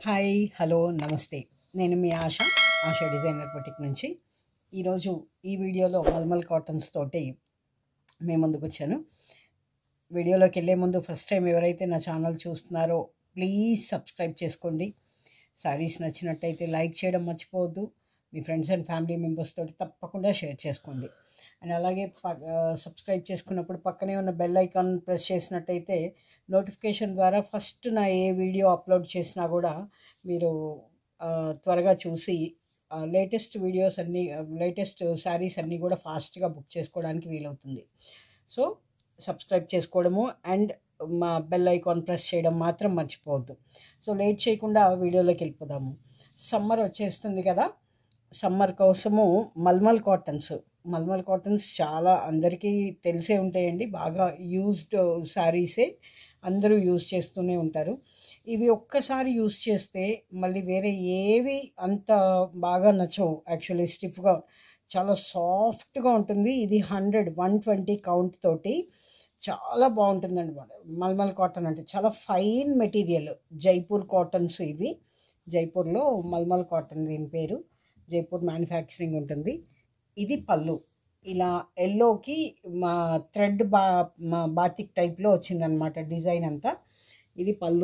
hi hello నమస్తే నేను మీ ఆశ ఆశ designer boutique నుంచి ఈరోజు ఈ వీడియోలో మల్మల్ కాటన్స్ తోటి మీ ముందుకు వచ్చాను వీడియోలోకి వెళ్ళే ముందు ఫస్ట్ టైం ఎవరైతే నా ఛానల్ చూస్తున్నారో ప్లీజ్ సబ్స్క్రైబ్ చేసుకోండి సారీస్ నచ్చినట్టయితే లైక్ చేయడం మర్చిపోవద్దు మీ ఫ్రెండ్స్ అండ్ ఫ్యామిలీ మెంబర్స్ తోటి తప్పకుండా షేర్ చేసుకోండి అండ్ అలాగే సబ్స్క్రైబ్ చేసుకున్నప్పుడు పక్కనే ఉన్న బెల్ ఐకాన్ ప్రెస్ చేసినట్టయితే నోటిఫికేషన్ ద్వారా ఫస్ట్ నా ఏ వీడియో అప్లోడ్ చేసినా కూడా మీరు ఆ, త్వరగా చూసి లేటెస్ట్ వీడియోస్ అన్నీ లేటెస్ట్ శారీస్ అన్నీ కూడా ఫాస్ట్గా బుక్ చేసుకోవడానికి వీలవుతుంది సో సబ్స్క్రైబ్ చేసుకోవడము అండ్ మా బెల్ ఐకాన్ ప్రెస్ చేయడం మాత్రం మర్చిపోవద్దు సో లేట్ చేయకుండా వీడియోలోకి వెళ్ళిపోదాము సమ్మర్ వచ్చేస్తుంది కదా సమ్మర్ కోసము మల్మల్ కాటన్స్ మల్మల్ కాటన్స్ చాలా అందరికీ తెలిసే ఉంటాయండి బాగా యూజ్డ్ శారీసే అందరూ యూజ్ చేస్తూనే ఉంటారు ఇవి ఒక్కసారి యూజ్ చేస్తే మళ్ళీ వేరే ఏవి అంత బాగా నచ్చవు యాక్చువల్లీ స్టిఫ్గా చాలా సాఫ్ట్గా ఉంటుంది ఇది హండ్రెడ్ వన్ ట్వంటీ కౌంట్ తోటి చాలా బాగుంటుందండి మల్మల్ కాటన్ అంటే చాలా ఫైన్ మెటీరియల్ జైపూర్ కాటన్స్ ఇవి జైపూర్లో మల్మల్ కాటన్ దీని పేరు జైపూర్ మ్యానుఫ్యాక్చరింగ్ ఉంటుంది ఇది పళ్ళు ఇలా ఎల్లోకి మా థ్రెడ్ బా మా బాతిక్ టైప్లో వచ్చిందనమాట డిజైన్ అంతా ఇది పళ్ళు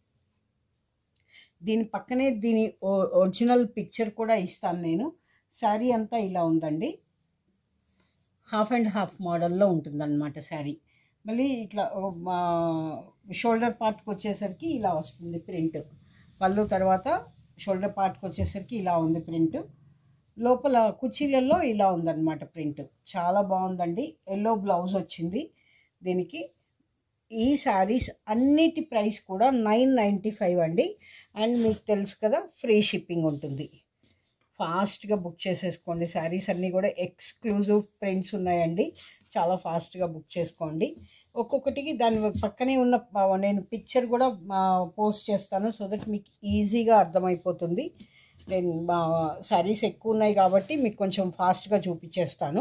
దీని పక్కనే దీని ఒ- ఒరిజినల్ పిక్చర్ కూడా ఇస్తాను నేను శారీ అంతా ఇలా ఉందండి హాఫ్ అండ్ హాఫ్ మోడల్లో ఉంటుందన్నమాట శారీ మళ్ళీ ఇట్లా ఓ మా షోల్డర్ పార్ట్కి వచ్చేసరికి ఇలా వస్తుంది ప్రింట్ పళ్ళు తర్వాత షోల్డర్ పార్ట్కి వచ్చేసరికి ఇలా ఉంది ప్రింట్ లోపల కుర్చీలలో ఇలా ఉందన్నమాట ప్రింట్ చాలా బాగుందండి ఎల్లో బ్లౌజ్ వచ్చింది దీనికి ఈ శారీస్ అన్నిటి ప్రైస్ కూడా నైన్ నైంటీ ఫైవ్ అండి అండ్ మీకు తెలుసు కదా ఫ్రీ షిప్పింగ్ ఉంటుంది ఫాస్ట్గా బుక్ చేసేసుకోండి శారీస్ అన్నీ కూడా ఎక్స్క్లూజివ్ ప్రింట్స్ ఉన్నాయండి చాలా ఫాస్ట్గా బుక్ చేసుకోండి ఒక్కొక్కటికి దాని పక్కనే ఉన్న ఆ, నేను పిక్చర్ కూడా పోస్ట్ చేస్తాను సో దట్ మీకు ఈజీగా అర్థమైపోతుంది నేను మా శారీస్ ఎక్కువ ఉన్నాయి కాబట్టి మీకు కొంచెం ఫాస్ట్గా చూపించేస్తాను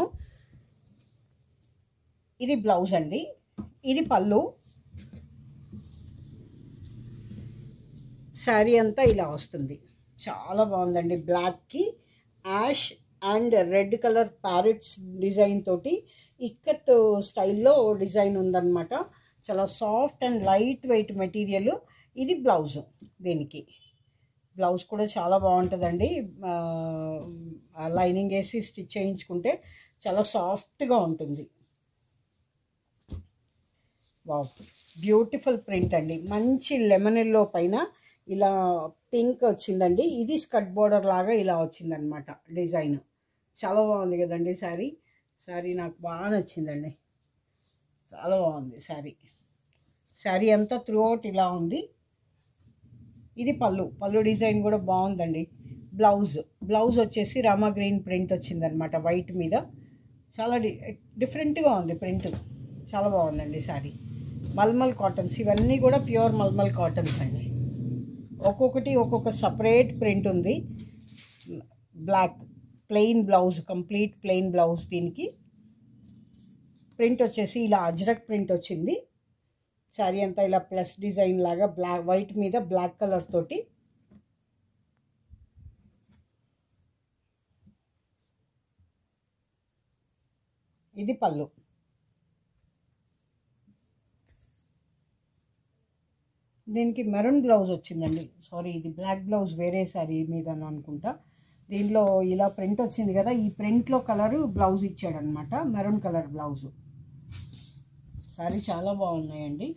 ఇది బ్లౌజ్ అండి ఇది పళ్ళు శారీ అంతా ఇలా వస్తుంది చాలా బాగుందండి బ్లాక్కి ash and red colour parrots design తోటి ఇక్కత్ స్టైల్లో డిజైన్ ఉందన్నమాట చాలా soft and light weight material ఇది బ్లౌజ్ దీనికి బ్లౌజ్ కూడా చాలా బాగుంటుందండి లైనింగ్ వేసి స్టిచ్ చేయించుకుంటే చాలా సాఫ్ట్గా ఉంటుంది వావ్ బ్యూటిఫుల్ ప్రింట్ అండి మంచి లెమన్ ఎల్లో పైన ఇలా పింక్ వచ్చిందండి ఇది స్కర్ట్ బోర్డర్ లాగా ఇలా వచ్చిందనమాట డిజైన్ చాలా బాగుంది కదండి శారీ శారీ నాకు బాగా నచ్చిందండి చాలా బాగుంది శారీ శారీ అంతా త్రూ అవుట్ ఇలా ఉంది ఇది పళ్ళు పళ్ళు డిజైన్ కూడా బాగుందండి బ్లౌజ్ బ్లౌజ్ వచ్చేసి రామా గ్రీన్ ప్రింట్ వచ్చిందనమాట వైట్ మీద చాలా డి డిఫరెంట్గా ఉంది ప్రింట్ చాలా బాగుందండి శారీ మల్మల్ కాటన్స్ ఇవన్నీ కూడా ప్యూర్ మల్మల్ కాటన్స్ అండి ఒక్కొక్కటి ఒక్కొక్క సపరేట్ ప్రింట్ ఉంది black plain blouse complete plain blouse దీనికి ప్రింట్ వచ్చేసి ఇలా అజ్రక్ ప్రింట్ వచ్చింది శారీ అంతా ఇలా ప్లస్ డిజైన్ లాగా బ్లాక్ వైట్ మీద బ్లాక్ కలర్ తోటి ఇది పళ్ళు దీనికి మెరూన్ బ్లౌజ్ వచ్చిందండి సారీ ఇది బ్లాక్ బ్లౌజ్ వేరే శారీ మీద అనుకుంటా దీనిలో ఇలా ప్రింట్ వచ్చింది కదా ఈ ప్రింట్లో కలరు బ్లౌజ్ ఇచ్చాడనమాట మెరూన్ కలర్ బ్లౌజు శారీ చాలా బాగున్నాయండి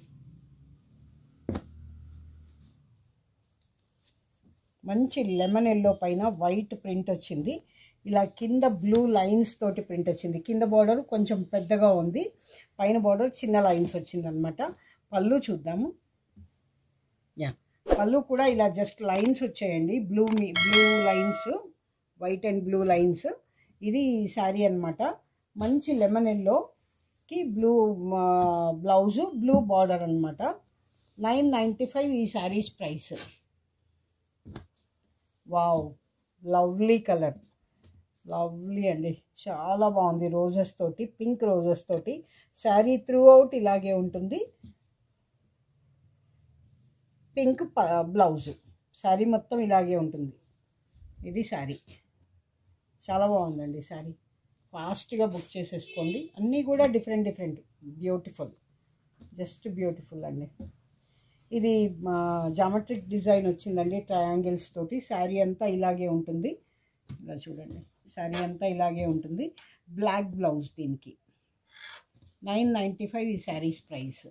మంచి లెమన్ ఎల్లో పైన వైట్ ప్రింట్ వచ్చింది ఇలా కింద బ్లూ లైన్స్ తోటి ప్రింట్ వచ్చింది కింద బార్డర్ కొంచెం పెద్దగా ఉంది పైన బార్డర్ చిన్న లైన్స్ వచ్చిందనమాట పళ్ళు చూద్దాము యా పళ్ళు కూడా ఇలా జస్ట్ లైన్స్ వచ్చాయండి blue blue lines white and blue lines ఇది శారీ అనమాట మంచి లెమన్ ఎల్లోకి బ్లూ బ్లౌజు బ్లూ బార్డర్ అనమాట నైన్ నైంటీ ఫైవ్ ఈ saris price wow lovely colour lovely అండి చాలా బాగుంది రోజెస్ తోటి పింక్ రోజెస్ తోటి శారీ త్రూ అవుట్ ఇలాగే ఉంటుంది పింక్ బ్లౌజ్ శారీ మొత్తం ఇలాగే ఉంటుంది ఇది శారీ చాలా బాగుందండి శారీ ఫాస్ట్గా బుక్ చేసేసుకోండి అన్నీ కూడా different different beautiful just beautiful అండి ఇది జామెట్రిక్ డిజైన్ వచ్చిందండి ట్రయాంగిల్స్ తోటి శారీ అంతా ఇలాగే ఉంటుంది ఇలా చూడండి శారీ అంతా ఇలాగే ఉంటుంది బ్లాక్ బ్లౌజ్ దీనికి నైన్ నైంటీ ఫైవ్ ఈ saris price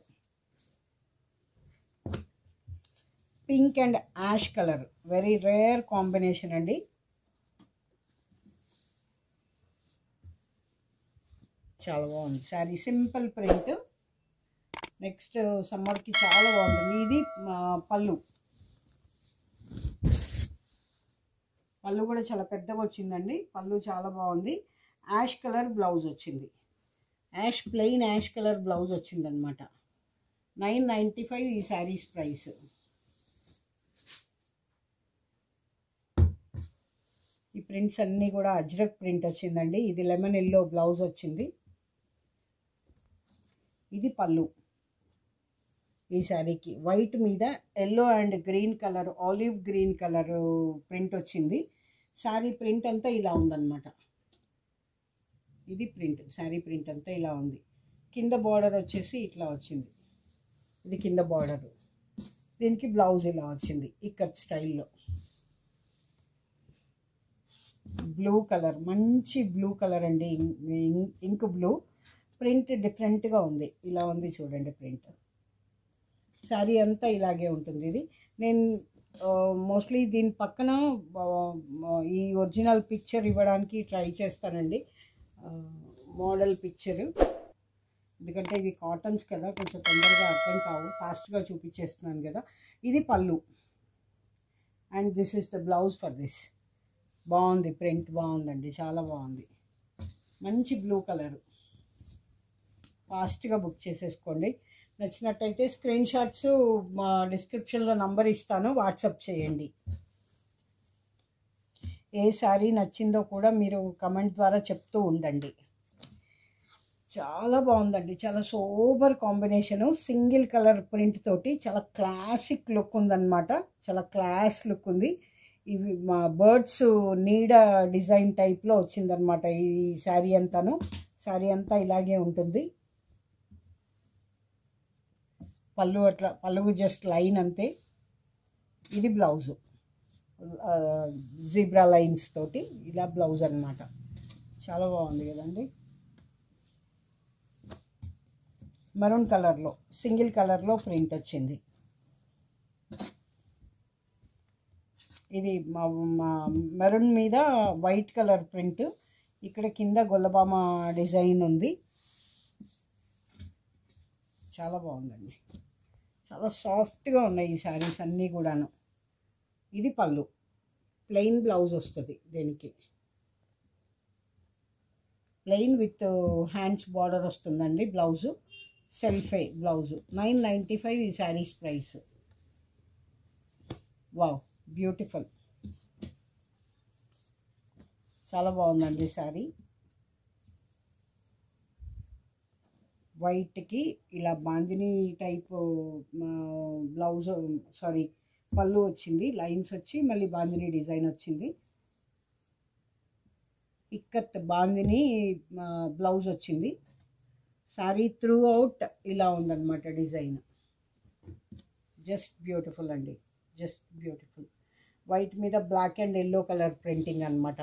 pink and ash colour very rare combination అండి చాలా బాగుంది శారీ సింపుల్ ప్రింట్ నెక్స్ట్ సమ్మర్కి చాలా బాగుంటుంది ఇది ఆ, పళ్ళు పళ్ళు కూడా చాలా పెద్దగా వచ్చిందండి పళ్ళు చాలా బాగుంది యాష్ కలర్ బ్లౌజ్ వచ్చింది ash plain ash colour blouse వచ్చిందనమాట నైన్ నైంటీ ఫైవ్ ఈ శారీస్ ప్రైస్ ఈ ప్రింట్స్ అన్నీ కూడా అజ్రక్ ప్రింట్ వచ్చిందండి ఇది లెమన్ ఎల్లో బ్లౌజ్ వచ్చింది ఇది పళ్ళు ఈ శారీకి వైట్ మీద yellow and green colour olive green colour print వచ్చింది శారీ ప్రింట్ అంతా ఇలా ఉందన్నమాట ఇది ప్రింట్ శారీ ప్రింట్ అంతా ఇలా ఉంది కింద బార్డర్ వచ్చేసి ఇట్లా వచ్చింది ఇది కింద బార్డర్ దీనికి బ్లౌజ్ ఇలా వచ్చింది ఇక్కడ స్టైల్లో బ్లూ కలర్ మంచి బ్లూ కలర్ అండి ఇం- ఇంక్ బ్లూ ప్రింట్ డిఫరెంట్గా ఉంది ఇలా ఉంది చూడండి ప్రింట్ శారీ అంతా ఇలాగే ఉంటుంది ఇది నేను మోస్ట్లీ దీని పక్కన ఆ, ఈ ఒరిజినల్ పిక్చర్ ఇవ్వడానికి ట్రై చేస్తానండి మోడల్ పిక్చర్ ఎందుకంటే ఇవి కాటన్స్ కదా కొంచెం తొందరగా అర్థం కావు ఫాస్ట్గా చూపించేస్తున్నాను కదా ఇది పళ్ళు and this is the blouse for this బాగుంది ప్రింట్ బాగుందండి చాలా బాగుంది మంచి బ్లూ కలర్ ఫాస్ట్గా బుక్ చేసేసుకోండి నచ్చినట్టయితే స్క్రీన్ షాట్స్ మా డిస్క్రిప్షన్లో నంబర్ ఇస్తాను వాట్సాప్ చేయండి ఏ శారీ నచ్చిందో కూడా మీరు కమెంట్ ద్వారా చెప్తూ ఉండండి చాలా బాగుందండి చాలా super combination single colour print తోటి చాలా క్లాసిక్ లుక్ ఉందన్నమాట చాలా క్లాస్ లుక్ ఉంది ఇవి మా బర్డ్స్ నీడ డిజైన్ టైప్లో వచ్చిందనమాట ఈ శారీ అంతాను శారీ అంతా ఇలాగే ఉంటుంది పళ్ళు అట్లా పళ్ళు జస్ట్ లైన్ అంతే ఇది బ్లౌజు జీబ్రా లైన్స్ తోటి ఇలా బ్లౌజ్ అన్నమాట చాలా బాగుంది కదండి మెరూన్ కలర్లో సింగిల్ కలర్లో ప్రింట్ వచ్చింది ఇది మా మా మెరూన్ మీద వైట్ కలర్ ప్రింట్ ఇక్కడ కింద గొల్లబామ డిజైన్ ఉంది చాలా బాగుందండి చాలా సాఫ్ట్గా ఉన్నాయి ఈ శారీస్ అన్నీ కూడాను ఇది పళ్ళు ప్లెయిన్ బ్లౌజ్ వస్తుంది దీనికి ప్లెయిన్ విత్ హ్యాండ్స్ బార్డర్ వస్తుందండి బ్లౌజు సెల్ఫే బ్లౌజు నైన్ నైంటీ ఫైవ్ ఈ శారీస్ ప్రైస్ వావ్ బ్యూటిఫుల్ చాలా బాగుందండి శారీ వైట్కి ఇలా బాందిని టైప్ బ్లౌజ్ సారీ పళ్ళు వచ్చింది లైన్స్ వచ్చి మళ్ళీ బాందిని డిజైన్ వచ్చింది ఇక్కత్ బాందిని బ్లౌజ్ వచ్చింది శారీ త్రూ అవుట్ ఇలా ఉందన్నమాట డిజైన్ జస్ట్ బ్యూటిఫుల్ అండి జస్ట్ బ్యూటిఫుల్ వైట్ మీద black and yellow colour printing అన్నమాట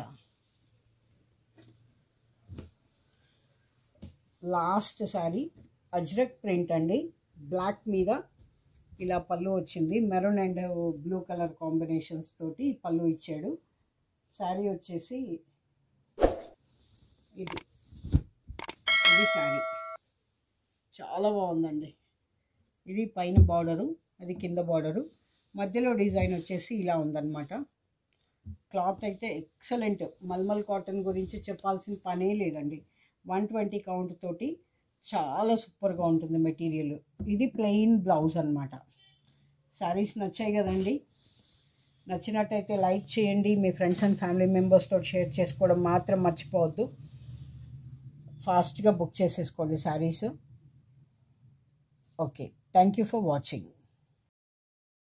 లాస్ట్ శారీ అజ్రక్ ప్రింట్ అండి బ్లాక్ మీద ఇలా పళ్ళు వచ్చింది maroon and blue colour combinations తోటి పళ్ళు ఇచ్చాడు శారీ వచ్చేసి ఇది ఇది శారీ చాలా బాగుందండి ఇది పైన బార్డరు అది కింద బార్డరు మధ్యలో డిజైన్ వచ్చేసి ఇలా ఉందన్నమాట క్లాత్ అయితే ఎక్సలెంట్ మల్మల్ కాటన్ గురించి చెప్పాల్సిన పనే లేదండి వన్ ట్వంటీ కౌంట్ తోటి చాలా సూపర్గా ఉంటుంది మెటీరియల్ ఇది ప్లెయిన్ బ్లౌజ్ అనమాట శారీస్ నచ్చాయి కదండి నచ్చినట్టయితే లైక్ చేయండి మీ ఫ్రెండ్స్ అండ్ ఫ్యామిలీ మెంబర్స్తో షేర్ చేసుకోవడం మాత్రం మర్చిపోవద్దు ఫాస్ట్గా బుక్ చేసేసుకోండి saris okay thank you for watching